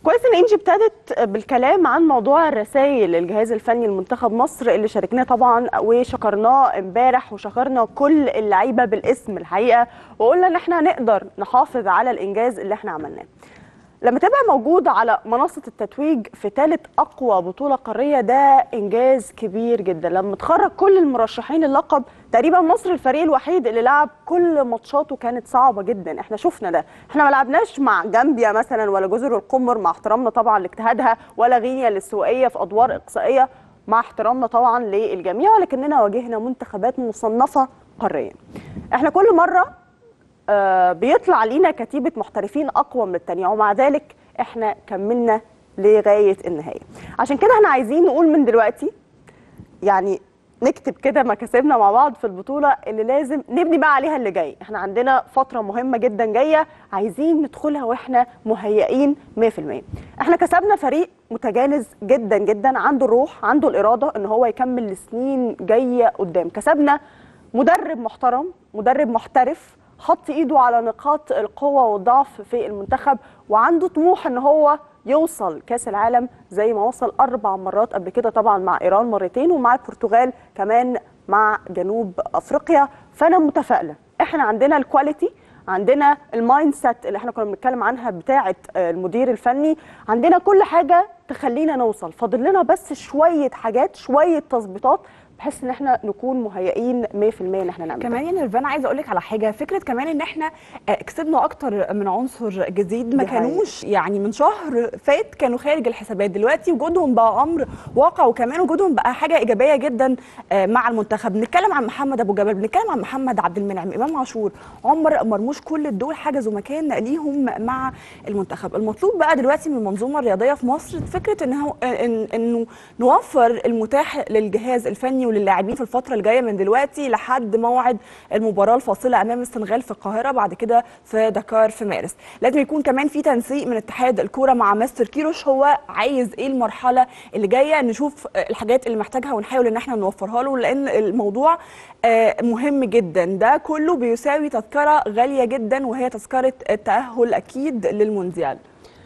كويس ان انجي ابتدت بالكلام عن موضوع الرسائل للجهاز الفني لمنتخب مصر اللي شاركناه طبعا وشكرناه امبارح وشكرنا كل اللعيبه بالاسم الحقيقه وقلنا ان احنا نقدر نحافظ على الانجاز اللي احنا عملناه. لما تبقى موجود على منصه التتويج في ثالث اقوى بطوله قاريه ده انجاز كبير جدا لما تخرج كل المرشحين اللقب تقريبا مصر الفريق الوحيد اللي لعب كل ماتشاته كانت صعبه جدا احنا شفنا ده احنا ما لعبناش مع جامبيا مثلا ولا جزر القمر مع احترامنا طبعا لاجتهادها ولا غينيا الاستوائيه في ادوار اقصائيه مع احترامنا طبعا للجميع ولكننا واجهنا منتخبات مصنفه قاريا احنا كل مره آه، بيطلع لينا كتيبه محترفين اقوى من الثانيه ومع ذلك احنا كملنا لغايه النهايه عشان كده احنا عايزين نقول من دلوقتي يعني نكتب كده مكاسبنا مع بعض في البطوله اللي لازم نبني بقى عليها اللي جاي احنا عندنا فتره مهمه جدا جايه عايزين ندخلها واحنا مهيئين 100% احنا كسبنا فريق متجانس جدا جدا عنده الروح عنده الاراده ان هو يكمل لسنين جايه قدام كسبنا مدرب محترم مدرب محترف حط ايده على نقاط القوه والضعف في المنتخب وعنده طموح ان هو يوصل كاس العالم زي ما وصل اربع مرات قبل كده طبعا مع ايران مرتين ومع البرتغال كمان مع جنوب افريقيا فانا متفائله احنا عندنا الكواليتي عندنا المايند سيت اللي احنا كنا بنتكلم عنها بتاعه المدير الفني عندنا كل حاجه تخلينا نوصل فاضل لنا بس شويه حاجات شويه تظبيطات بحيث ان احنا نكون مهيئين 100% ان احنا نعمل كمان يا نيرفان عايزه اقول لك على حاجه فكره كمان ان احنا آه، كسبنا اكتر من عنصر جديد ما دي حقيقة. كانوش يعني من شهر فات كانوا خارج الحسابات دلوقتي وجودهم بقى امر واقع وكمان وجودهم بقى حاجه ايجابيه جدا آه، مع المنتخب بنتكلم عن محمد ابو جبل بنتكلم عن محمد عبد المنعم امام عاشور عمر مرموش كل دول حجزوا مكان ليهم مع المنتخب المطلوب بقى دلوقتي من المنظومه الرياضيه في مصر فكره انه إن انه نوفر المتاح للجهاز الفني وللاعبين في الفتره الجايه من دلوقتي لحد موعد المباراه الفاصله امام السنغال في القاهره بعد كده في دكار في مارس لازم يكون كمان في تنسيق من اتحاد الكوره مع مستر كيروش هو عايز ايه المرحله اللي جايه نشوف الحاجات اللي محتاجها ونحاول ان احنا نوفرها له لان الموضوع آه، مهم جدا ده كله بيساوي تذكره غاليه جدا وهي تذكره التاهل اكيد للمونديال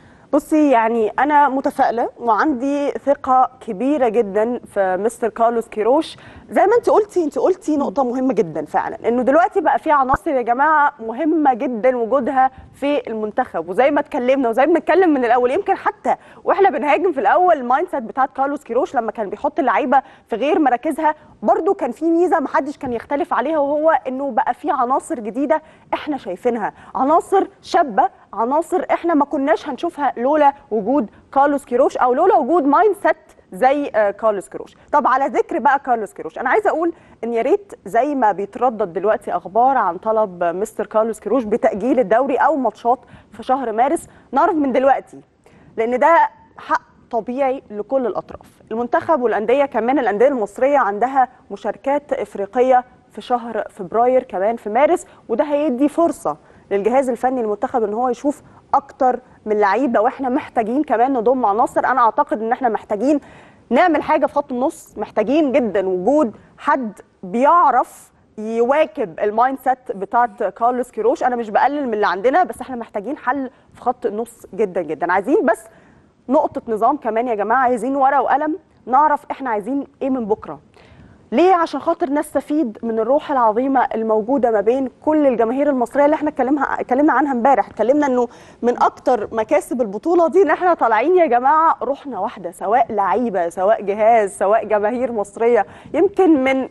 بصي يعني انا متفائله وعندي ثقه كبيره جدا في مستر كارلوس كيروش زي ما انت قلتي انت قلتي نقطه مهمه جدا فعلا انه دلوقتي بقى في عناصر يا جماعه مهمه جدا وجودها في المنتخب وزي ما اتكلمنا وزي ما بنتكلم من الاول يمكن حتى واحنا بنهاجم في الاول المايند سيت بتاعت كارلوس كيروش لما كان بيحط اللعيبه في غير مراكزها برده كان في ميزه محدش كان يختلف عليها وهو انه بقى في عناصر جديده احنا شايفينها عناصر شابه عناصر احنا ما كناش هنشوفها لولا وجود كارلوس كيروش او لولا وجود مايند سيت زي آه، كارلوس كيروش طب على ذكر بقى كارلوس كيروش انا عايزه اقول ان يا ريت زي ما بيتردد دلوقتي اخبار عن طلب مستر كارلوس كيروش بتاجيل الدوري او ماتشات في شهر مارس نعرف من دلوقتي لان ده حق طبيعي لكل الاطراف المنتخب والانديه كمان الانديه المصريه عندها مشاركات افريقيه في شهر فبراير كمان في مارس وده هيدي فرصه للجهاز الفني للمنتخب ان هو يشوف اكتر من لعيبه واحنا محتاجين كمان نضم عناصر انا اعتقد ان احنا محتاجين نعمل حاجه في خط النص محتاجين جدا وجود حد بيعرف يواكب المايند سيت بتاعت كارلوس كيروش انا مش بقلل من اللي عندنا بس احنا محتاجين حل في خط النص جدا جدا عايزين بس نقطه نظام كمان يا جماعه عايزين ورقه وقلم نعرف احنا عايزين ايه من بكره ليه عشان خاطر نستفيد من الروح العظيمه الموجوده ما بين كل الجماهير المصريه اللي احنا اتكلمها اتكلمنا عنها امبارح اتكلمنا انه من اكتر مكاسب البطوله دي ان احنا طالعين يا جماعه روحنا واحده سواء لعيبه سواء جهاز سواء جماهير مصريه يمكن من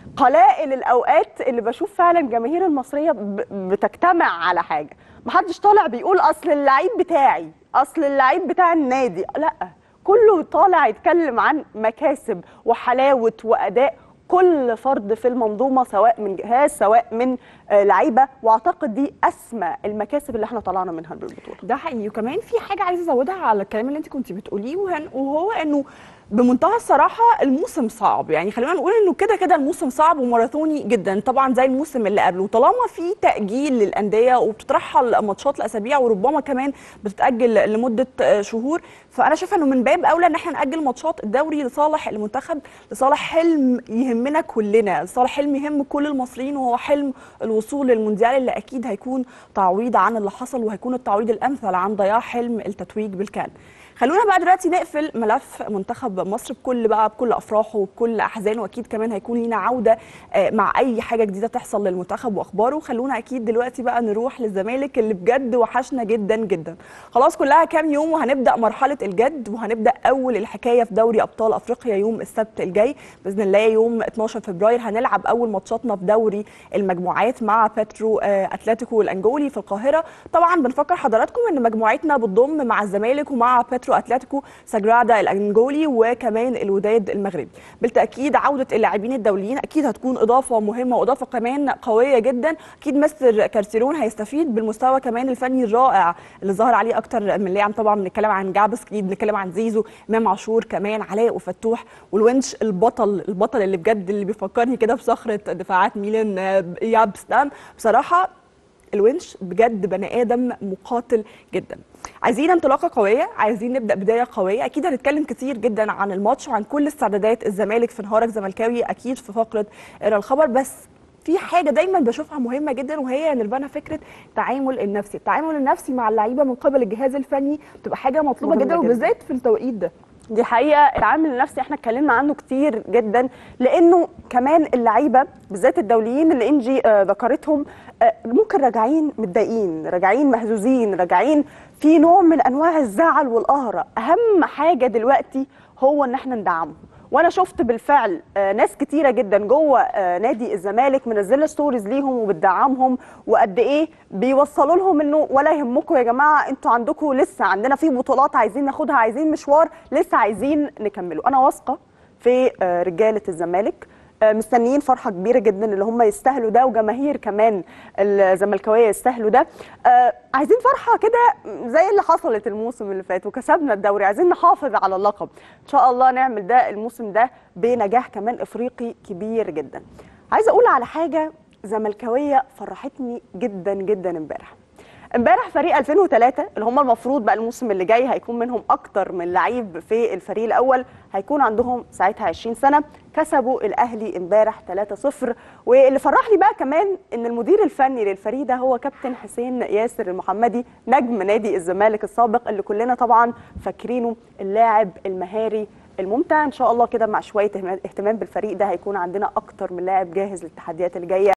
قلائل الاوقات اللي بشوف فعلا الجماهير المصريه ب- بتجتمع على حاجه محدش طالع بيقول اصل اللعيب بتاعي اصل اللعيب بتاع النادي لا كله طالع يتكلم عن مكاسب وحلاوه واداء كل فرد في المنظومه سواء من جهاز سواء من آه، لعيبه واعتقد دي اسمى المكاسب اللي احنا طلعنا منها بالبطوله ده حقيقي وكمان في حاجه عايزه ازودها على الكلام اللي انت كنت بتقوليه وهن- وهو انه بمنتهى الصراحه الموسم صعب يعني خلينا نقول انه كده كده الموسم صعب وماراثوني جدا طبعا زي الموسم اللي قبله طالما في تاجيل للانديه وبتترحل ماتشات لاسابيع وربما كمان بتتاجل لمده آه، شهور فانا شايفه انه من باب اولى ان احنا ناجل ماتشات الدوري لصالح المنتخب لصالح حلم يهمنا كلنا لصالح حلم يهم كل المصريين وهو حلم الوصول للوصول للمونديال اللي اكيد هيكون تعويض عن اللي حصل وهيكون التعويض الامثل عن ضياع حلم التتويج بالكان خلونا بقى دلوقتي نقفل ملف منتخب مصر بكل بقى بكل افراحه وبكل احزانه واكيد كمان هيكون لينا عوده آه، مع اي حاجه جديده تحصل للمنتخب واخباره خلونا اكيد دلوقتي بقى نروح للزمالك اللي بجد وحشنا جدا جدا خلاص كلها كام يوم وهنبدا مرحله الجد وهنبدا اول الحكايه في دوري ابطال افريقيا يوم السبت الجاي باذن الله يوم 12 فبراير هنلعب اول ماتشاتنا في دوري المجموعات مع باترو آه، اتلتيكو الانجولي في القاهره طبعا بنفكر حضراتكم ان مجموعتنا بتضم مع الزمالك ومع باترو اتلتيكو ساجرادا الانجولي وكمان الوداد المغربي بالتاكيد عوده اللاعبين الدوليين اكيد هتكون اضافه مهمه واضافه كمان قويه جدا اكيد مستر كارتيرون هيستفيد بالمستوى كمان الفني الرائع اللي ظهر عليه اكتر من لاعب طبعا بنتكلم عن جابس اكيد بنتكلم عن زيزو امام عاشور كمان علاء وفتوح والونش البطل البطل اللي بجد اللي بيفكرني كده بصخره دفاعات ميلان آه، يابستام بصراحه الونش بجد بني ادم مقاتل جدا عايزين انطلاقه قويه عايزين نبدا بدايه قويه اكيد هنتكلم كتير جدا عن الماتش وعن كل استعدادات الزمالك في نهارك زملكاوي اكيد في فقره اقرا الخبر بس في حاجه دايما بشوفها مهمه جدا وهي يا نيرفانا فكره التعامل النفسي التعامل النفسي مع اللعيبه من قبل الجهاز الفني بتبقى حاجه مطلوبه مهمة جدا جداً. وبالذات في التوقيت ده دي حقيقه العامل النفسي احنا اتكلمنا عنه كتير جدا لانه كمان اللعيبه بالذات الدوليين اللي انجي آه، ذكرتهم آه، ممكن راجعين متضايقين راجعين مهزوزين راجعين في نوع من انواع الزعل والقهره اهم حاجه دلوقتي هو ان احنا ندعمهم وانا شفت بالفعل آه، ناس كتيره جدا جوه آه، نادي الزمالك منزله ستوريز ليهم وبتدعمهم وقد ايه بيوصلوا لهم انه ولا يهمكم يا جماعه انتوا عندكم لسه عندنا في بطولات عايزين ناخدها عايزين مشوار لسه عايزين نكمله انا واثقه في آه، رجاله الزمالك آه، مستنيين فرحه كبيره جدا اللي هم يستاهلوا ده وجماهير كمان الزملكاويه يستاهلوا ده آه، عايزين فرحه كده زي اللي حصلت الموسم اللي فات وكسبنا الدوري عايزين نحافظ على اللقب ان شاء الله نعمل ده الموسم ده بنجاح كمان افريقي كبير جدا عايزه اقول على حاجه زملكاويه فرحتني جدا جدا امبارح امبارح فريق 2003 اللي هم المفروض بقى الموسم اللي جاي هيكون منهم اكتر من لعيب في الفريق الاول هيكون عندهم ساعتها 20 سنه كسبوا الاهلي امبارح 3-0 واللي فرحني بقى كمان ان المدير الفني للفريق ده هو كابتن حسين ياسر المحمدي نجم نادي الزمالك السابق اللي كلنا طبعا فاكرينه اللاعب المهاري الممتع ان شاء الله كده مع شويه اهتمام بالفريق ده هيكون عندنا اكتر من لاعب جاهز للتحديات اللي جايه